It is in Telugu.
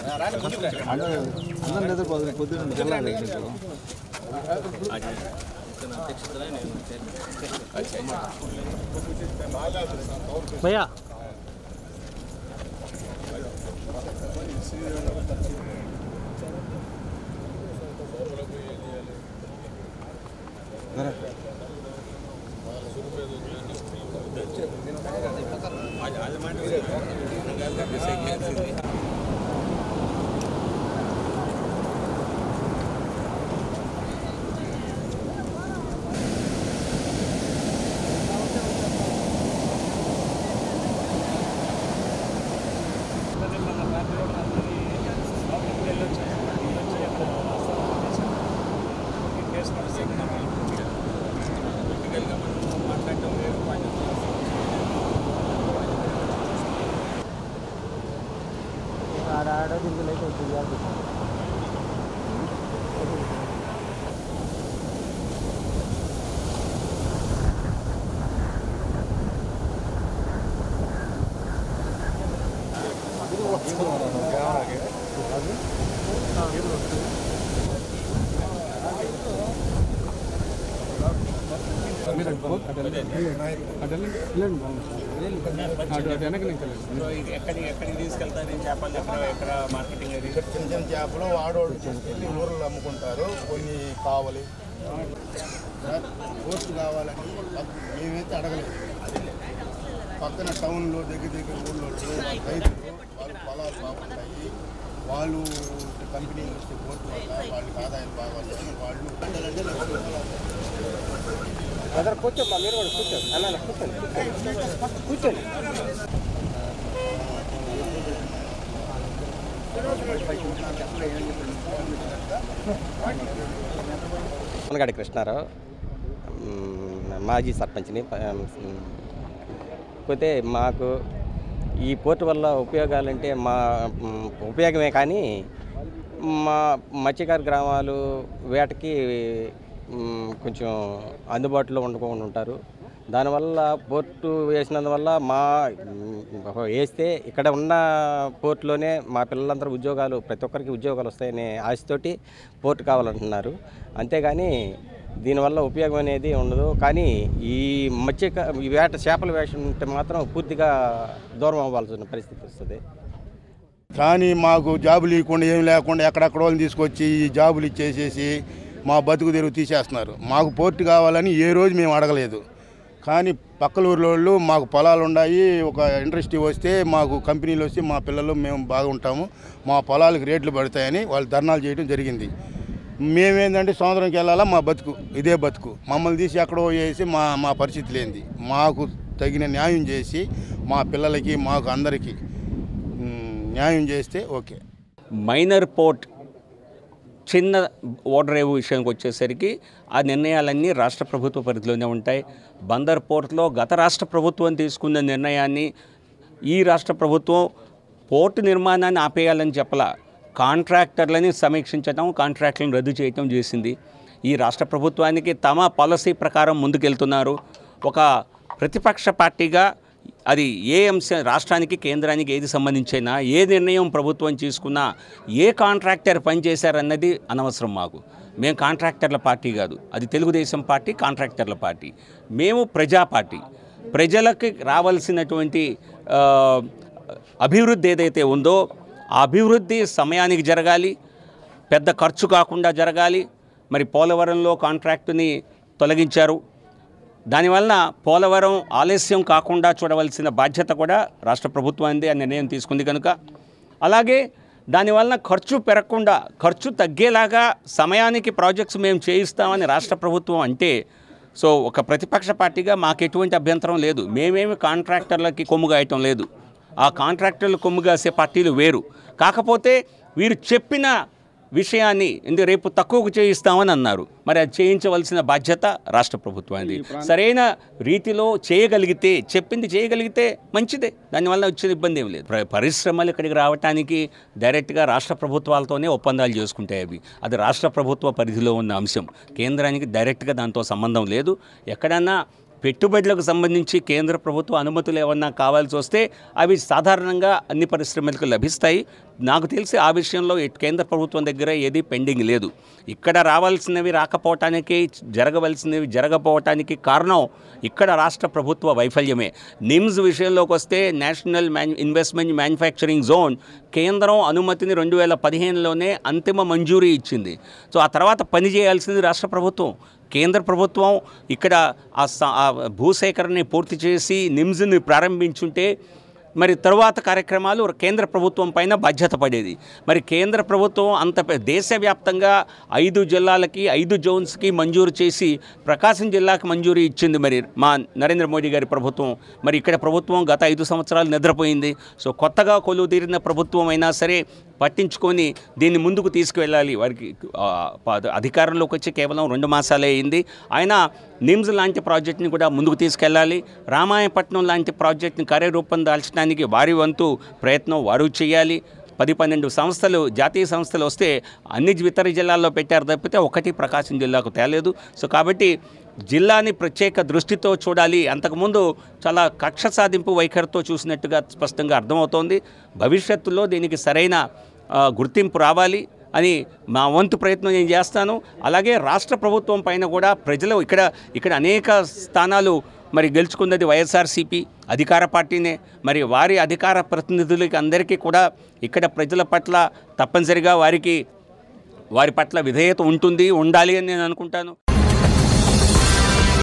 అందరం నిద్రపోతుంది పొద్దున్న తెల్లారి భయ్యా ఆడ ఆడ దీనికి లైట్ అవుతుంది ఎక్కడికి ఎక్కడికి తీసుకెళ్తారు ఏం చేపలు ఎక్కడ ఎక్కడ మార్కెటింగ్ అది చిన్న చిన్న చేపలు ఆడవాళ్ళు తీసుకెళ్ళి ఊర్లో అమ్ముకుంటారు కొన్ని కావాలి సార్ పోస్ట్ కావాలని పక్- మేమైతే అడగలేదు పక్కన టౌన్లో దగ్గర దగ్గర ఊళ్ళో రైతులు వాళ్ళు పొలాలు బాగుంటాయి వాళ్ళు కంపెనీలు వస్తే పోర్టు వల్ల వాళ్ళకి ఆదాయం బాగా వస్తుంది వాళ్ళు కూర్చోమ్మా మీరు కూడా కూర్చోండి అన్న కూర్చోండి కూర్చోండి కూర్చోండి మునగాడి కృష్ణారావు మ్, మాజీ సర్పంచ్ని ప- మ్, పోతే మాకు ఈ పోర్టు వల్ల ఉపయోగాలంటే మా మ్, ఉపయోగమే కానీ మా మత్స్యకార గ్రామాలు వేటకి మ్, కొంచెం అందుబాటులో ఉండకుండా ఉంటారు దానివల్ల పోర్టు వేసినందువల్ల మా మ్, వేస్తే ఇక్కడ ఉన్న పోర్టులోనే మా పిల్లలందరూ ఉద్యోగాలు ప్రతి ఒక్కరికి ఉద్యోగాలు వస్తాయనే ఆశతోటి పోర్టు కావాలంటున్నారు అంతేగాని దీనివల్ల ఉపయోగం అనేది ఉండదు కానీ ఈ మత్స్యక ఈ వేట చేపల వేషం ఉంటే మాత్రం పూర్తిగా దూరం అవ్వాల్సిన పరిస్థితి వస్తుంది కానీ మాకు జాబులు ఇవ్వకుండా ఏం లేకుండా ఎక్కడెక్కడ వాళ్ళని తీసుకొచ్చి ఈ జాబులు ఇచ్చేసేసి మా బతుకు తెరువు తీసేస్తున్నారు మాకు పోర్టు కావాలని ఏ రోజు మేము అడగలేదు కానీ పక్కల ఊర్లో వాళ్ళు మాకు పొలాలు ఉన్నాయి ఒక ఇండస్ట్రీ వస్తే మాకు కంపెనీలు వస్తే మా పిల్లలు మేము బాగుంటాము మా పొలాలకు రేట్లు పడతాయని వాళ్ళు ధర్నాలు చేయడం జరిగింది మేమేందంటే సముద్రంకి వెళ్ళాలా మా బతుకు ఇదే బతుకు మమ్మల్ని తీసి ఎక్కడో వేసి మా మా పరిస్థితి లేనిది మాకు తగిన న్యాయం చేసి మా పిల్లలకి మాకు అందరికీ మ్, న్యాయం చేస్తే ఓకే మైనర్ పోర్ట్ చిన్న ఓడరేవు విషయానికి వచ్చేసరికి ఆ నిర్ణయాలన్నీ రాష్ట్ర ప్రభుత్వ పరిధిలోనే ఉంటాయి బందర్ పోర్ట్లో గత రాష్ట్ర ప్రభుత్వం తీసుకున్న నిర్ణయాన్ని ఈ రాష్ట్ర ప్రభుత్వం పోర్టు నిర్మాణాన్ని ఆపేయాలని చెప్పలా కాంట్రాక్టర్లని సమీక్షించడం కాంట్రాక్టులను రద్దు చేయటం చేసింది ఈ రాష్ట్ర ప్రభుత్వానికి తమ పాలసీ ప్రకారం ముందుకెళ్తున్నారు ఒక ప్రతిపక్ష పార్టీగా అది ఏ అంశం రాష్ట్రానికి కేంద్రానికి ఏది సంబంధించినా ఏ నిర్ణయం ప్రభుత్వం తీసుకున్నా ఏ కాంట్రాక్టర్ పనిచేశారన్నది అనవసరం మాకు మేము కాంట్రాక్టర్ల పార్టీ కాదు అది తెలుగుదేశం పార్టీ కాంట్రాక్టర్ల పార్టీ మేము ప్రజా పార్టీ ప్రజలకు రావాల్సినటువంటి ఆ, అభివృద్ధి ఏదైతే ఉందో ఆ అభివృద్ధి సమయానికి జరగాలి పెద్ద ఖర్చు కాకుండా జరగాలి మరి పోలవరంలో కాంట్రాక్టుని తొలగించారు దానివల్ల పోలవరం ఆలస్యం కాకుండా చూడవలసిన బాధ్యత కూడా రాష్ట్ర ప్రభుత్వానికి ఆ నిర్ణయం తీసుకుంది కనుక అలాగే దానివల్ల ఖర్చు పెరగకుండా ఖర్చు తగ్గేలాగా సమయానికి ప్రాజెక్ట్స్ మేము చేయిస్తామని రాష్ట్ర ప్రభుత్వం అంటే సో ఒక ప్రతిపక్ష పార్టీగా మాకు ఎటువంటి అభ్యంతరం లేదు మేమేమి కాంట్రాక్టర్లకి కొమ్ము గాయటం లేదు ఆ కాంట్రాక్టర్లు కొమ్ము కాసే పార్టీలు వేరు కాకపోతే వీరు చెప్పిన విషయాన్ని ఇందు రేపు తక్కువకు చేయిస్తామని అన్నారు మరి అది చేయించవలసిన బాధ్యత రాష్ట్ర ప్రభుత్వానికి సరైన రీతిలో చేయగలిగితే చెప్పింది చేయగలిగితే మంచిదే దానివల్ల వచ్చే ఇబ్బంది ఏం లేదు ప్ర- పరిశ్రమలు ఇక్కడికి రావడానికి డైరెక్ట్గా రాష్ట్ర ప్రభుత్వాలతోనే ఒప్పందాలు చేసుకుంటాయి అవి అది రాష్ట్ర ప్రభుత్వ పరిధిలో ఉన్న అంశం కేంద్రానికి డైరెక్ట్గా దాంతో సంబంధం లేదు ఎక్కడన్నా పెట్టుబడులకు సంబంధించి కేంద్ర ప్రభుత్వ అనుమతులు ఏమన్నా కావాల్సి వస్తే అవి సాధారణంగా అన్ని పరిశ్రమలకు లభిస్తాయి నాకు తెలిసి ఆ విషయంలో ఎట్- కేంద్ర ప్రభుత్వం దగ్గర ఏది పెండింగ్ లేదు ఇక్కడ రావాల్సినవి రాకపోవటానికి జరగవలసినవి జరగపోవటానికి కారణం ఇక్కడ రాష్ట్ర ప్రభుత్వ వైఫల్యమే నిమ్స్ విషయంలోకి వస్తే national man investment manufacturing zone కేంద్రం అనుమతిని రెండు వేల పదిహేనులోనే అంతిమ మంజూరీ ఇచ్చింది సో ఆ తర్వాత పని చేయాల్సింది రాష్ట్ర ప్రభుత్వం కేంద్ర ప్రభుత్వం ఇక్కడ ఆ స- ఆ భూసేకరణని పూర్తి చేసి నిమ్స్ని ప్రారంభించుంటే మరి తరువాత కార్యక్రమాలు కేంద్ర ప్రభుత్వం పైన బాధ్యత పడేది మరి కేంద్ర ప్రభుత్వం అంత పె- దేశవ్యాప్తంగా ఐదు జిల్లాలకి ఐదు జోన్స్కి మంజూరు చేసి ప్రకాశం జిల్లాకి మంజూరు ఇచ్చింది మరి మా నరేంద్ర మోడీ గారి ప్రభుత్వం మరి ఇక్కడ ప్రభుత్వం గత ఐదు సంవత్సరాలు నిద్రపోయింది సో కొత్తగా కొలువు తీరిన ప్రభుత్వం అయినా సరే పట్టించుకొని దీన్ని ముందుకు తీసుకువెళ్ళాలి వారికి ఆ, ప- అధికారంలోకి వచ్చి కేవలం రెండు మాసాలే అయింది ఆయన నిమ్స్ లాంటి ప్రాజెక్ట్ని కూడా ముందుకు తీసుకెళ్ళాలి రామాయపట్నం లాంటి ప్రాజెక్ట్ని కార్యరూపం దాల్చడానికి వారి వంతు ప్రయత్నం వారు చేయాలి పది పన్నెండు సంస్థలు జాతీయ సంస్థలు వస్తే అన్ని ఇతర జిల్లాల్లో పెట్టారు తప్పితే ఒకటి ప్రకాశం జిల్లాకు తేలేదు సో కాబట్టి జిల్లాని ప్రత్యేక దృష్టితో చూడాలి అంతకుముందు చాలా కక్ష సాధింపు వైఖరితో చూసినట్టుగా స్పష్టంగా అర్థమవుతోంది భవిష్యత్తులో దీనికి సరైన ఆ, గుర్తింపు రావాలి అని మా వంతు ప్రయత్నం నేను చేస్తాను అలాగే రాష్ట్ర ప్రభుత్వం పైన కూడా ప్రజలు ఇక్కడ ఇక్కడ అనేక స్థానాలు మరి గెలుచుకున్నది వైఎస్ఆర్సీపీ అధికార పార్టీనే మరి వారి అధికార ప్రతినిధులకి అందరికీ కూడా ఇక్కడ ప్రజల పట్ల తప్పనిసరిగా వారికి వారి పట్ల విధేయత ఉంటుంది ఉండాలి అని నేను అనుకుంటాను